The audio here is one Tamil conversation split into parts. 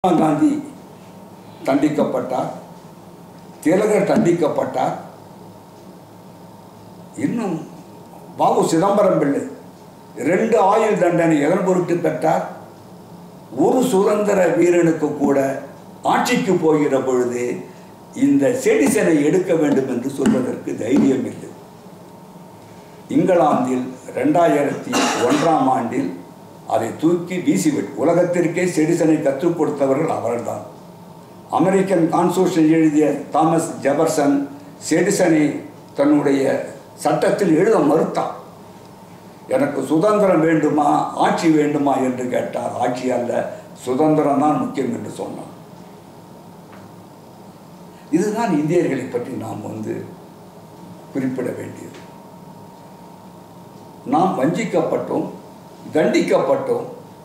மகாத்மா காந்தி தண்டிக்கப்பட்டார் திலகர் தண்டிக்கப்பட்டார் இன்னும் பாபு சிதம்பரம் பிள்ளை ரெண்டு ஆயுள் தண்டனை எதன் பொருட்டு பெற்றார் ஒரு சுதந்திர வீரனுக்கு கூட ஆட்சிக்கு போகிற பொழுது இந்த செடிசனை எடுக்க வேண்டும் என்று சொல்வதற்கு தைரியம் இல்லை இங்கிலாந்தில் ரெண்டாயிரத்தி ஒன்றாம் ஆண்டில் அதை தூக்கி வீசிவிட்டு உலகத்திற்கே செடிசனை கற்றுக் கொடுத்தவர்கள் அவர்கள்தான் அமெரிக்கன் கான்ஸ்டியூஷன் எழுதிய தாமஸ் ஜெபர்சன் செடிசனை தன்னுடைய சட்டத்தில் எழுத மறுத்தார் எனக்கு சுதந்திரம் வேண்டுமா ஆட்சி வேண்டுமா என்று கேட்டார் ஆட்சி அல்ல சுதந்திரம் தான் முக்கியம் என்று சொன்னார் இதுதான் இந்தியர்களை பற்றி நாம் வந்து குறிப்பிட வேண்டியது நாம் வஞ்சிக்கப்பட்டோம் தண்டிக்கப்பட்டோம்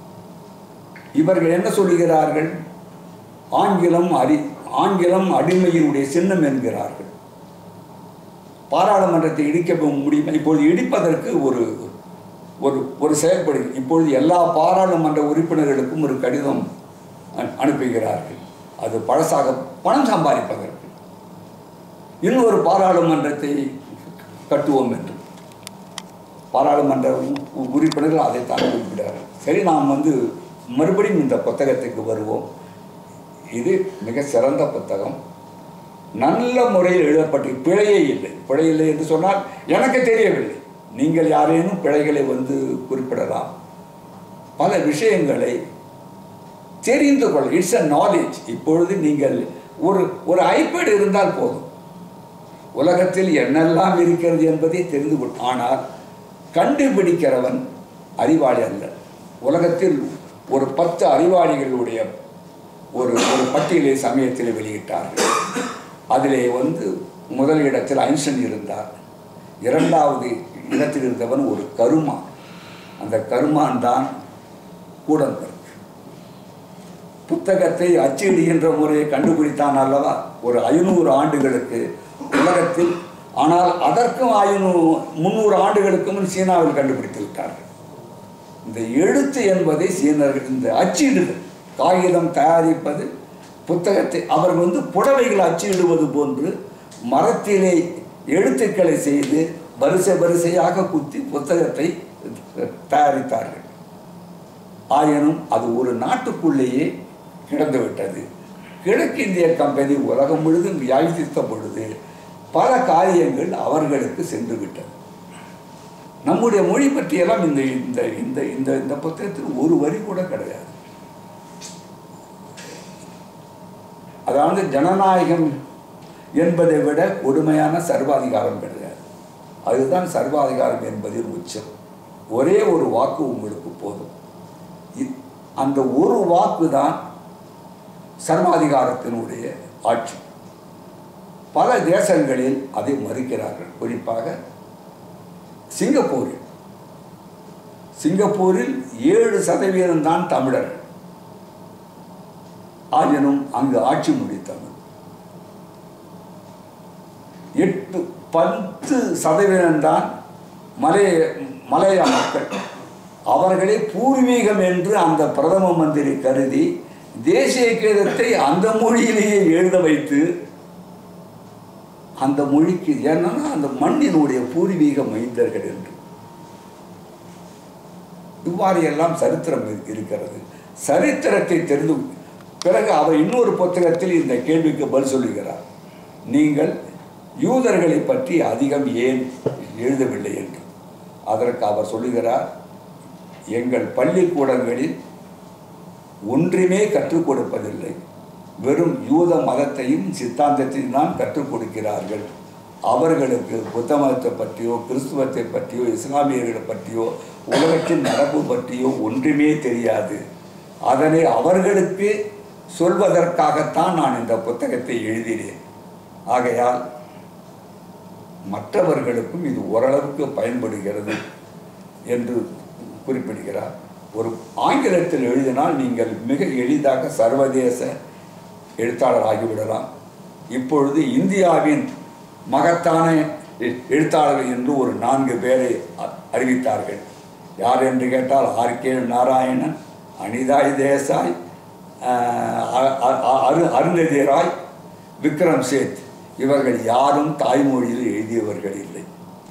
இவர்கள் என்ன சொல்லுகிறார்கள் ஆங்கிலம் அடி ஆங்கிலம் அடிமையினுடைய சின்னம் என்கிறார்கள் பாராளுமன்றத்தை இடிக்க முடியுமா இப்பொழுது இடிப்பதற்கு ஒரு ஒரு ஒரு செயல்படு இப்பொழுது எல்லா பாராளுமன்ற உறுப்பினர்களுக்கும் ஒரு கடிதம் அனு- அனுப்புகிறார்கள் அது பழசாக பணம் சம்பாதிப்பதற்கு இன்னொரு பாராளுமன்றத்தை கட்டுவோம் என்று பாராளுமன்ற உ- உ- உறுப்பினர்கள் அதைத்தான் குறிப்பிட்டார்கள் சரி நாம் வந்து மறுபடியும் இந்த புத்தகத்துக்கு வருவோம் இது மிக சிறந்த புத்தகம் நல்ல முறையில் எழுதப்பட்டு பிழையே இல்லை பிழை இல்லை என்று சொன்னால் எனக்கு தெரியவில்லை நீங்கள் யாரேனும் பிழைகளை வந்து குறிப்பிடலாம் பல விஷயங்களை தெரிந்து கொள்ள இட்ஸ் அ நாலேஜ் இப்பொழுது நீங்கள் ஒரு ஒரு ஐபேட் இருந்தால் போதும் உலகத்தில் என்னெல்லாம் இருக்கிறது என்பதை தெரிந்து கொள் ஆனால் கண்டுபிடிக்கிறவன் அறிவாளி அல்ல உலகத்தில் ஒரு பத்து அறிவாளிகளுடைய ஒரு ஒரு பட்டியலை சமயத்தில் வெளியிட்டார்கள் அதிலே வந்து முதல் இடத்தில் ஐன்ஸ்டன் இருந்தார் இரண்டாவது இடத்தில் இருந்தவன் ஒரு கருமான் அந்த கருமான் தான் கூடன்பர்க் புத்தகத்தை அச்சிடுகின்ற முறையை கண்டுபிடித்தான் அல்லவா ஒரு ஐநூறு ஆண்டுகளுக்கு உலகத்தில் ஆனால் அதற்கும் ஐநூறு முந்நூறு ஆண்டுகளுக்கு முன் சீனாவில் கண்டுபிடித்து விட்டார்கள் இந்த எழுத்து என்பதை சீனர்கள் இந்த அச்சிடுதல் காகிதம் தயாரிப்பது புத்தகத்தை அவர்கள் வந்து புடவைகள் அச்சிடுவது போன்று மரத்திலே எழுத்துக்களை செய்து வரிசை வரிசையாக குத்தி புத்தகத்தை தயாரித்தார்கள் ஆயினும் அது ஒரு நாட்டுக்குள்ளேயே கிடந்து விட்டது கிழக்கிந்திய கம்பெனி உலகம் முழுதும் வியாபித்த பொழுது பல காரியங்கள் அவர்களுக்கு சென்று விட்டது நம்முடைய மொழி பற்றியெல்லாம் இந்த இந்த இந்த இந்த இந்த புத்தகத்தில் ஒரு வரி கூட கிடையாது அதாவது ஜனநாயகம் என்பதை விட கொடுமையான சர்வாதிகாரம் கிடையாது அதுதான் சர்வாதிகாரம் என்பதின் உச்சம் ஒரே ஒரு வாக்கு உங்களுக்கு போதும் இ- அந்த ஒரு வாக்கு தான் சர்வாதிகாரத்தினுடைய ஆட்சி பல தேசங்களில் அதை மறுக்கிறார்கள் குறிப்பாக சிங்கப்பூரில் சிங்கப்பூரில் ஏழு சதவீதம் தான் தமிழர்கள் ஆயினும் அங்கு ஆட்சி மொழி தமிழ் எட்டு பத்து சதவீதம் தான் மலைய மலைய மக்கள் அவர்களே பூர்வீகம் என்று அந்த பிரதம மந்திரி கருதி தேசிய கீதத்தை அந்த மொழியிலேயே எழுத வைத்து அந்த மொழிக்கு என்னன்னா அந்த மண்ணினுடைய பூர்வீக மைந்தர்கள் என்று இவ்வாறு எல்லாம் சரித்திரம் இரு- இருக்கிறது சரித்திரத்தை தெரிந்து பிறகு அவர் இன்னொரு புத்தகத்தில் இந்த கேள்விக்கு பதில் சொல்லுகிறார் நீங்கள் யூதர்களை பற்றி அதிகம் ஏன் எழுதவில்லை என்று அதற்கு அவர் சொல்லுகிறார் எங்கள் பள்ளிக்கூடங்களில் ஒன்றுமே கற்றுக் கொடுப்பதில்லை வெறும் யூத மதத்தையும் சித்தாந்தத்தையும் தான் கற்றுக் கொடுக்கிறார்கள் அவர்களுக்கு புத்த மதத்தை பற்றியோ கிறிஸ்துவத்தை பற்றியோ இஸ்லாமியர்களை பற்றியோ உலகத்தின் நடப்பு பற்றியோ ஒன்றுமே தெரியாது அதனை அவர்களுக்கு சொல்வதற்காகத்தான் நான் இந்த புத்தகத்தை எழுதினேன் ஆகையால் மற்றவர்களுக்கும் இது ஓரளவுக்கு பயன்படுகிறது என்று குறிப்பிடுகிறார் ஒரு ஆங்கிலத்தில் எழுதினால் நீங்கள் மிக எளிதாக சர்வதேச எழுத்தாளர் ஆகிவிடலாம் இப்பொழுது இந்தியாவின் மகத்தான எ- எழுத்தாளர்கள் என்று ஒரு நான்கு பேரை அ- அறிவித்தார்கள் யார் என்று கேட்டால் ஆர் கே நாராயணன் அனிதாய் தேசாய் அஹ், அ- அ- அரு அருந்ததி ராய் விக்ரம் சேத் இவர்கள் யாரும் தாய்மொழியில் எழுதியவர்கள் இல்லை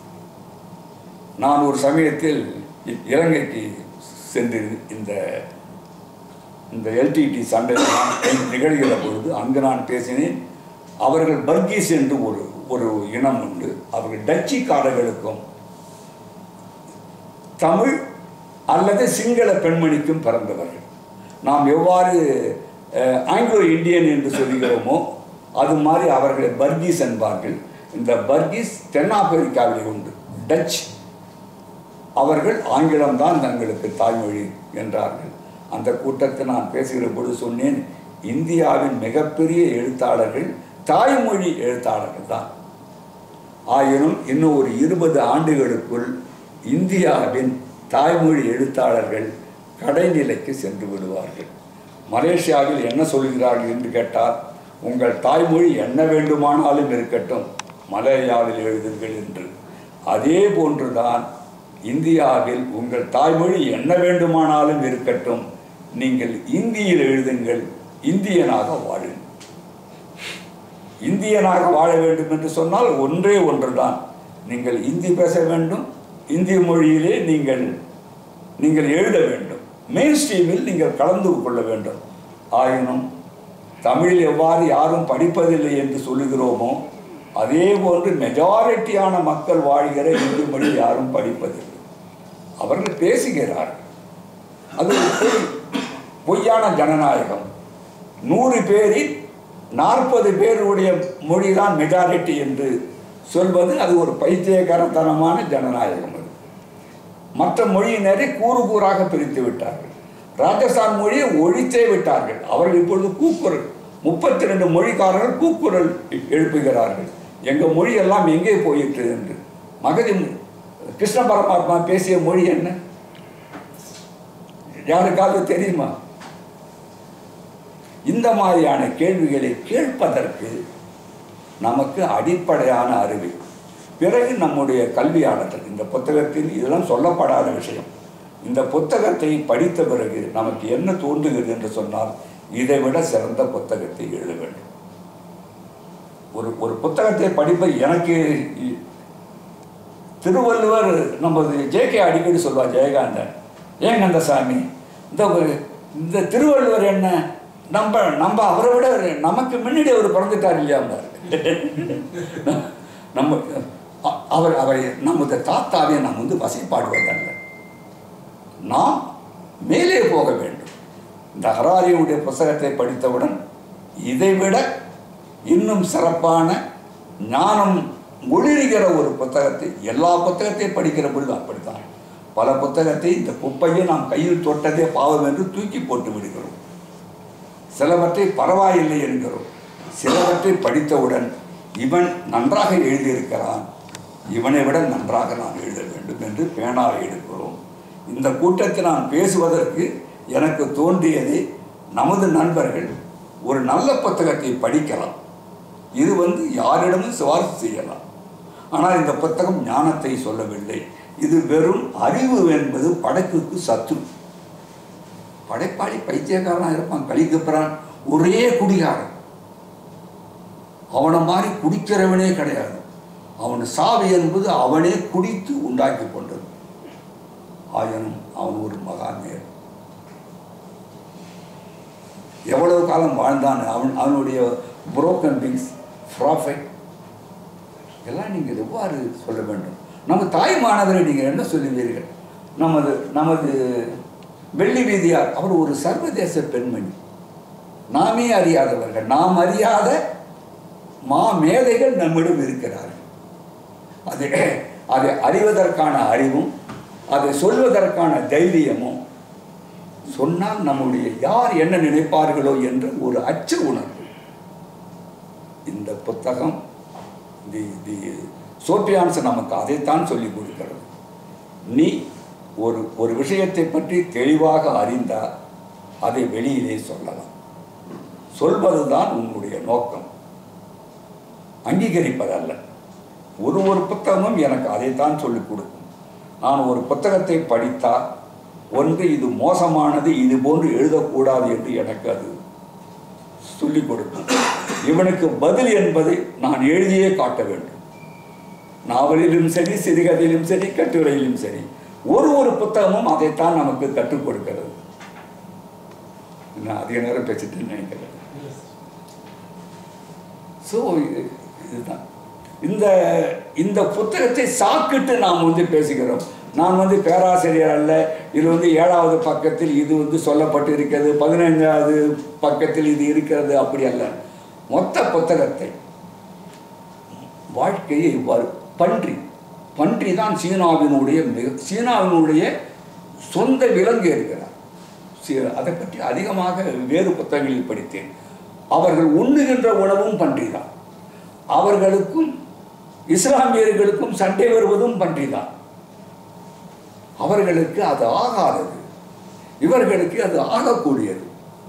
நான் ஒரு சமயத்தில் இ- இலங்கைக்கு சென்று இந்த இந்த எல்டிடி சண்டை நான் நிகழ்கிற பொழுது அங்கு நான் பேசினேன் அவர்கள் பர்கீஸ் என்று ஒரு ஒரு இனம் உண்டு அவர்கள் டச்சுக்காரர்களுக்கும் தமிழ் அல்லது சிங்கள பெண்மணிக்கும் பிறந்தவர்கள் நாம் எவ்வாறு அஹ், ஆங்கிலோ இந்தியன் என்று சொல்கிறோமோ அது மாதிரி அவர்களை பர்கீஸ் என்பார்கள் இந்த பர்கீஸ் தென்னாப்பிரிக்காவிலே உண்டு டச் அவர்கள் ஆங்கிலம்தான் தங்களுக்கு தாய்மொழி என்றார்கள் அந்த கூட்டத்தில் நான் பேசுகிற பொழுது சொன்னேன் இந்தியாவின் மிகப்பெரிய எழுத்தாளர்கள் தாய்மொழி எழுத்தாளர்கள் தான் ஆயினும் இன்னும் ஒரு இருபது ஆண்டுகளுக்குள் இந்தியாவின் தாய்மொழி எழுத்தாளர்கள் கடைநிலைக்கு சென்று விடுவார்கள் மலேசியாவில் என்ன சொல்கிறார்கள் என்று கேட்டால் உங்கள் தாய்மொழி என்ன வேண்டுமானாலும் இருக்கட்டும் மலையாளில் எழுதுங்கள் என்று அதே போன்றுதான் இந்தியாவில் உங்கள் தாய்மொழி என்ன வேண்டுமானாலும் இருக்கட்டும் நீங்கள் இந்தியில் எழுதுங்கள் இந்தியனாக வாழுங்கள் இந்தியனாக வாழ வேண்டும் என்று சொன்னால் ஒன்றே ஒன்றுதான் நீங்கள் இந்தி பேச வேண்டும் இந்திய மொழியிலே நீங்கள் நீங்கள் எழுத வேண்டும் மெயின் ஸ்ட்ரீமில் நீங்கள் கலந்து கொள்ள வேண்டும் ஆயினும் தமிழில் எவ்வாறு யாரும் படிப்பதில்லை என்று சொல்லுகிறோமோ அதே போன்று மெஜாரிட்டியான மக்கள் வாழ்கிற இந்தி மொழி யாரும் படிப்பதில்லை அவர்கள் பேசுகிறார்கள் அது ஒரு பொய் பொய்யான ஜனநாயகம் நூறு பேரில் நாற்பது பேருடைய மொழிதான் மெஜாரிட்டி என்று சொல்வது அது ஒரு பைத்தியகரத்தனமான ஜனநாயகம் அது மற்ற மொழியினரை கூறு கூறாக பிரித்து விட்டார்கள் ராஜஸ்தான் மொழியை ஒழித்தே விட்டார்கள் அவர்கள் இப்பொழுது கூக்குரல் முப்பத்தி ரெண்டு மொழிக்காரர்கள் கூக்குரல் எழுப்புகிறார்கள் எங்கள் மொழி எல்லாம் எங்கே போயிற்று என்று மகதி கிருஷ்ண பரமாத்மா பேசிய மொழி என்ன யாருக்காவது தெரியுமா இந்த மாதிரியான கேள்விகளை கேட்பதற்கு நமக்கு அடிப்படையான அறிவு பிறகு நம்முடைய கல்வியாளர்கள் இந்த புத்தகத்தில் இதெல்லாம் சொல்லப்படாத விஷயம் இந்த புத்தகத்தை படித்த பிறகு நமக்கு என்ன தோன்றுகிறது என்று சொன்னால் இதை விட சிறந்த புத்தகத்தை எழுத வேண்டும் ஒரு ஒரு புத்தகத்தை படிப்ப எனக்கு இ- திருவள்ளுவர் நமது ஜேகே அடிக்கடி சொல்வார் ஜெயகாந்தன் ஏன் கந்தசாமி இந்த ஒரு இந்த திருவள்ளுவர் என்ன நம்ம நம்ம அவரை விட நமக்கு முன்னாடி அவர் பிறந்துட்டார் இல்லையா நம்ம அ- அவர் அவரை நமது தாத்தாவை நாம் வந்து வசைப்பாடுவதல்ல நாம் மேலே போக வேண்டும் இந்த ஹராரியுடைய புத்தகத்தை படித்தவுடன் இதைவிட இன்னும் சிறப்பான ஞானம் ஒளிர்கிற ஒரு புத்தகத்தை எல்லா புத்தகத்தையும் படிக்கிற பொழுது அப்படித்தான் பல புத்தகத்தை இந்த குப்பையை நாம் கையில் தொட்டதே பாவம் என்று தூக்கி போட்டு விடுகிறோம் சிலவற்றை பரவாயில்லை என்கிறோம் சிலவற்றை படித்தவுடன் இவன் நன்றாக எழுதியிருக்கிறான் இவனை விட நன்றாக நான் எழுத வேண்டும் என்று பேனாவை எடுக்கிறோம் இந்த கூட்டத்தில் நான் பேசுவதற்கு எனக்கு தோன்றியது நமது நண்பர்கள் ஒரு நல்ல புத்தகத்தை படிக்கலாம் இது வந்து யாரிடமும் சிபாரிசு செய்யலாம் ஆனால் இந்த புத்தகம் ஞானத்தை சொல்லவில்லை இது வெறும் அறிவு என்பது படைப்புக்கு சத்ரு படைப்பாளி பைத்தியக்காரனாக இருப்பான் கலிக்கப்புறான் ஒரே குடிகாரன் அவனை மாதிரி குடிக்கிறவனே கிடையாது அவன் சாவி என்பது அவனே குடித்து உண்டாக்கி கொண்டது ஆயினும் அவன் ஒரு மகாநேர் எவ்வளவு காலம் வாழ்ந்தான் அவன் அவனுடைய புரோக்கன் திங்ஸ் ப்ராஃபிட் எல்லாம் நீங்கள் எவ்வாறு சொல்ல வேண்டும் நம்ம தாய் மாணவரை நீங்கள் என்ன சொல்லுவீர்கள் நமது நமது வெள்ளி வீதியார் அவர் ஒரு சர்வதேச பெண்மணி நாமே அறியாதவர்கள் நாம் அறியாத மா மேதைகள் நம்மிடம் இருக்கிறார்கள் அது அதை அறிவதற்கான அறிவும் அதை சொல்வதற்கான தைரியமும் சொன்னால் நம்முடைய யார் என்ன நினைப்பார்களோ என்ற ஒரு அச்ச உணர்வு இந்த புத்தகம் தி தி சோப்பியான்ஸ் நமக்கு அதைத்தான் சொல்லிக் கொடுக்கிறது நீ ஒரு ஒரு விஷயத்தை பற்றி தெளிவாக அறிந்தால் அதை வெளியிலே சொல்லலாம் சொல்வதுதான் உன்னுடைய நோக்கம் அங்கீகரிப்பதல்ல ஒரு ஒரு புத்தகமும் எனக்கு அதைத்தான் சொல்லிக் கொடுக்கும் நான் ஒரு புத்தகத்தை படித்தால் ஒன்று இது மோசமானது இது போன்று எழுதக்கூடாது என்று எனக்கு அது சொல்லிக் கொடுக்கும் இவனுக்கு பதில் என்பதை நான் எழுதியே காட்ட வேண்டும் நாவலிலும் சரி சிறுகதையிலும் சரி கட்டுரையிலும் சரி ஒரு ஒரு புத்தகமும் அதைத்தான் நமக்கு கற்றுக் கொடுக்கிறது நான் அதிக நேரம் பேசிட்டு நினைக்கிறேன் ஸோ இதுதான் இந்த இந்த புத்தகத்தை சாக்கிட்டு நாம் வந்து பேசுகிறோம் நான் வந்து பேராசிரியர் அல்ல இது வந்து ஏழாவது பக்கத்தில் இது வந்து சொல்லப்பட்டு இருக்கிறது பதினைஞ்சாவது பக்கத்தில் இது இருக்கிறது அப்படி அல்ல மொத்த புத்தகத்தை வாழ்க்கையை இவ்வாறு பன்றி பன்றி தான் சீனாவினுடைய மிக சீனாவினுடைய சொந்த விலங்கு இருக்கிறார் சீ- அதை பற்றி அதிகமாக வேறு புத்தகங்களில் படித்தேன் அவர்கள் உண்ணுகின்ற உணவும் பன்றி தான் அவர்களுக்கும் இஸ்லாமியர்களுக்கும் சண்டை வருவதும் பன்றி தான் அவர்களுக்கு அது ஆகாதது இவர்களுக்கு அது ஆகக்கூடியது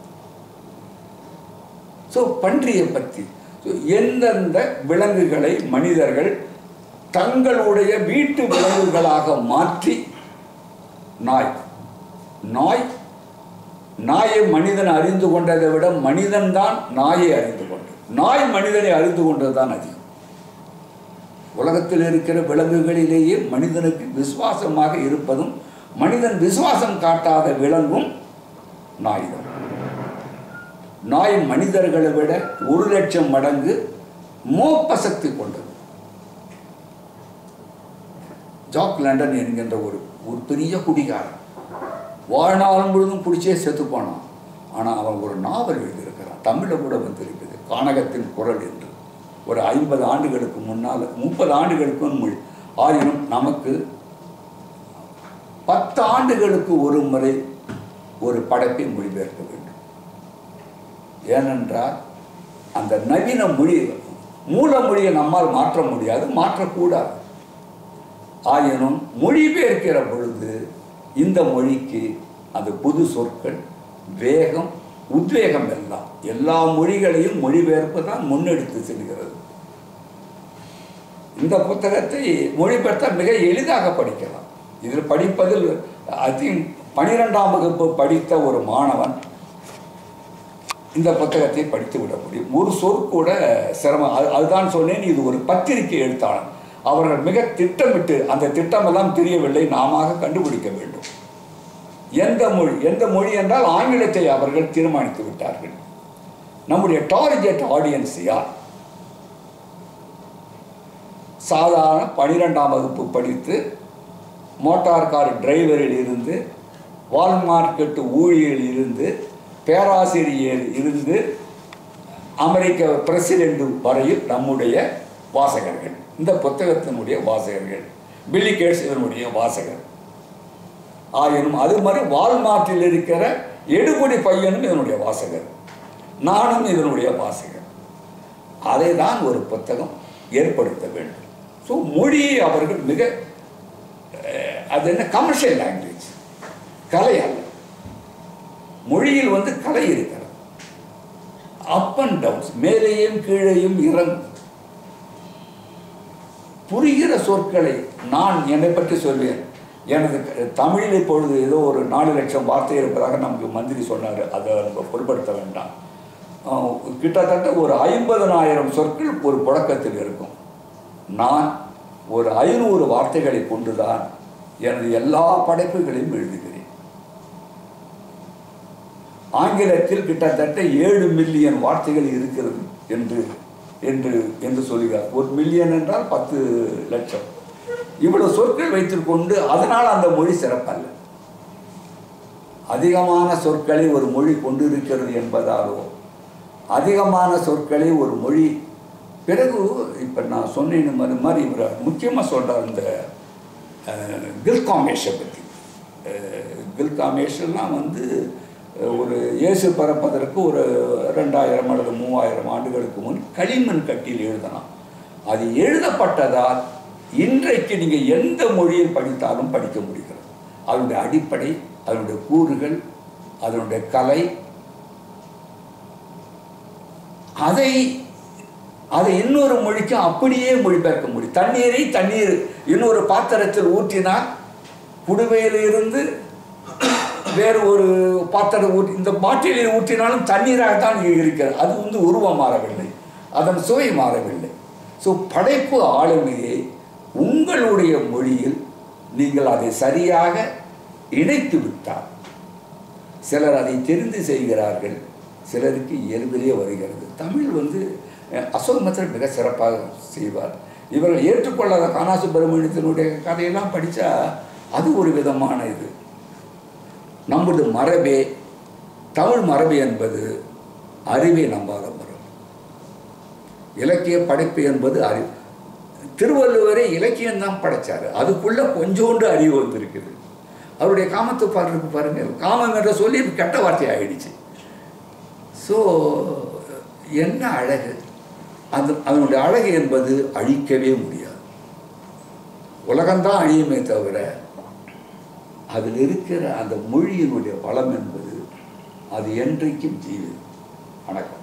ஸோ பன்றியை பற்றி So, எந்தெந்த விலங்குகளை மனிதர்கள் தங்களுடைய வீட்டு விலங்குகளாக மாற்றி நாய் நாய் நாயை மனிதன் அறிந்து கொண்டதை விட மனிதன்தான் நாயை அறிந்து கொண்டது நாய் மனிதனை அறிந்து கொண்டதுதான் அதிகம் உலகத்தில் இருக்கிற விலங்குகளிலேயே மனிதனுக்கு விசுவாசமாக இருப்பதும் மனிதன் விசுவாசம் காட்டாத விலங்கும் நாய்தான் நாய் மனிதர்களை விட ஒரு லட்சம் மடங்கு மோப்ப சக்தி கொண்டது ஜாக் லண்டன் என்கின்ற ஒரு ஒரு பெரிய குடிகாரன் வாழ்நாள் முழுதும் குடிச்சே செத்து போனான் ஆனால் அவன் ஒரு நாவல் எழுதியிருக்கிறான் தமிழில் கூட வந்திருக்குது கானகத்தின் குரல் என்று ஒரு ஐம்பது ஆண்டுகளுக்கு முன்னால் முப்பது ஆண்டுகளுக்கு முன் ஆயினும் நமக்கு பத்து ஆண்டுகளுக்கு ஒரு முறை ஒரு படைப்பை மொழிபெயர்க்க வேண்டும் ஏனென்றால் அந்த நவீன மொழி மூல மொழியை நம்மால் மாற்ற முடியாது மாற்றக்கூடாது ஆயினும் மொழிபெயர்க்கிற பொழுது இந்த மொழிக்கு அந்த புது சொற்கள் வேகம் உத்வேகம் எல்லாம் எல்லா மொழிகளையும் மொழிபெயர்ப்பு தான் முன்னெடுத்து செல்கிறது இந்த புத்தகத்தை மொழிபெயர்த்தால் மிக எளிதாக படிக்கலாம் இதில் படிப்பதில் ஐ திங்க் பனிரெண்டாம் வகுப்பு படித்த ஒரு மாணவன் இந்த புத்தகத்தை படித்து விட முடியும் ஒரு சொற்கூட சிரமம் அது அதுதான் சொன்னேன் இது ஒரு பத்திரிகை எழுத்தாளர் அவர்கள் மிக திட்டமிட்டு அந்த திட்டமெல்லாம் தெரியவில்லை நாம கண்டுபிடிக்க வேண்டும் எந்த மொழி எந்த மொழி என்றால் ஆங்கிலத்தை அவர்கள் தீர்மானித்து விட்டார்கள் நம்முடைய டார்கெட் ஆடியன்ஸ் யார் சாதாரண பனிரெண்டாம் வகுப்பு படித்து மோட்டார் கார் டிரைவரில் இருந்து வால்மார்க்கெட்டு ஊழியரில் இருந்து பேராசிரியர் இருந்து அமெரிக்க பிரசிடென்ட் வரையில் நம்முடைய வாசகர்கள் இந்த புத்தகத்தினுடைய வாசகர்கள் பில்லி கேட்ஸ் இதனுடைய வாசகர் ஆயினும் அது மாதிரி வால்மார்ட்டில் இருக்கிற எடுபடி பையனும் இதனுடைய வாசகர் நானும் இதனுடைய வாசகர் அதை தான் ஒரு புத்தகம் ஏற்படுத்த வேண்டும் ஸோ மொழியை அவர்கள் மிக அஹ், அது என்ன கமர்ஷியல் லாங்குவேஜ் கலை அல்ல மொழியில் வந்து கலை இருக்கிறது அப் அண்ட் டவுன்ஸ் மேலேயும் கீழேயும் இறங்கும் புரிகிற சொற்களை நான் என்னை பற்றி சொல்வேன் எனது க- தமிழில் இப்பொழுது ஏதோ ஒரு நாலு லட்சம் வார்த்தை இருப்பதாக நமக்கு மந்திரி சொன்னார் அதை நம்ம பொருட்படுத்த வேண்டாம் அஹ், கிட்டத்தட்ட ஒரு ஐம்பதனாயிரம் சொற்கள் ஒரு புழக்கத்தில் இருக்கும் நான் ஒரு ஐநூறு வார்த்தைகளை கொண்டுதான் எனது எல்லா படைப்புகளையும் எழுதுகிறேன் ஆங்கிலத்தில் கிட்டத்தட்ட ஏழு மில்லியன் வார்த்தைகள் இருக்கிறது என்று என்று என்று சொல்கிறார் ஒரு மில்லியன் என்றால் பத்து லட்சம் இவ்வளவு சொற்கள் வைத்துக்கொண்டு அதனால் அந்த மொழி சிறப்பல்ல அதிகமான சொற்களை ஒரு மொழி கொண்டிருக்கிறது என்பதாலோ அதிகமான சொற்களை ஒரு மொழி பிறகு இப்போ நான் சொன்னேன் மாதிரி மாதிரி இவர் முக்கியமாக சொல்கிறார் இந்த அஹ், கில்காமேஷை பற்றி அஹ், கில்காமேஷ்லாம் வந்து அஹ், ஒரு இயேசு பிறப்பதற்கு ஒரு ரெண்டாயிரம் அல்லது மூவாயிரம் ஆண்டுகளுக்கு முன் களிமண் கட்டியில் எழுதலாம் அது எழுதப்பட்டதால் இன்றைக்கு நீங்கள் எந்த மொழியில் படித்தாலும் படிக்க முடிகிறது அதனுடைய அடிப்படை அதனுடைய கூறுகள் அதனுடைய கலை அதை அதை இன்னொரு மொழிக்கு அப்படியே மொழிபெயர்க்க முடியும் தண்ணீரை தண்ணீர் இன்னொரு பாத்திரத்தில் ஊற்றினால் புடுவையிலிருந்து வேறு ஒரு பாத்திரம் ஊற்றி இந்த பாட்டிலில் ஊற்றினாலும் தண்ணீராகத்தான் இருக்கிறது அது வந்து உருவம் மாறவில்லை அதன் சுவை மாறவில்லை ஸோ படைப்பு ஆளுமையை உங்களுடைய மொழியில் நீங்கள் அதை சரியாக இணைத்து விட்டார் சிலர் அதை தெரிந்து செய்கிறார்கள் சிலருக்கு இயல்பிலே வருகிறது தமிழ் வந்து அஹ், அசோக் மித்திரன் மிக சிறப்பாக செய்வார் இவர்கள் ஏற்றுக்கொள்ளாத கானா சுப்பிரமணியத்தினுடைய கதையெல்லாம் படித்தா அது ஒரு விதமான இது நம்முடைய மரபே தமிழ் மரபு என்பது அறிவை நம்பாத மரபு இலக்கிய படைப்பு என்பது அறிவு திருவள்ளுவரே இலக்கியம்தான் படைச்சார் அதுக்குள்ள கொஞ்சோண்டு அறிவு வந்திருக்குது அவருடைய காமத்து பாடலுக்கு பாருங்கள் காமம் என்ற சொல்லி கெட்ட வார்த்தை ஆயிடுச்சு ஸோ என்ன அழகு அது அதனுடைய அழகு என்பது அழிக்கவே முடியாது உலகம்தான் அழியுமே தவிர அதில் இருக்கிற அந்த மொழியினுடைய பலம் என்பது அது என்றைக்கும் ஜீவி வணக்கம்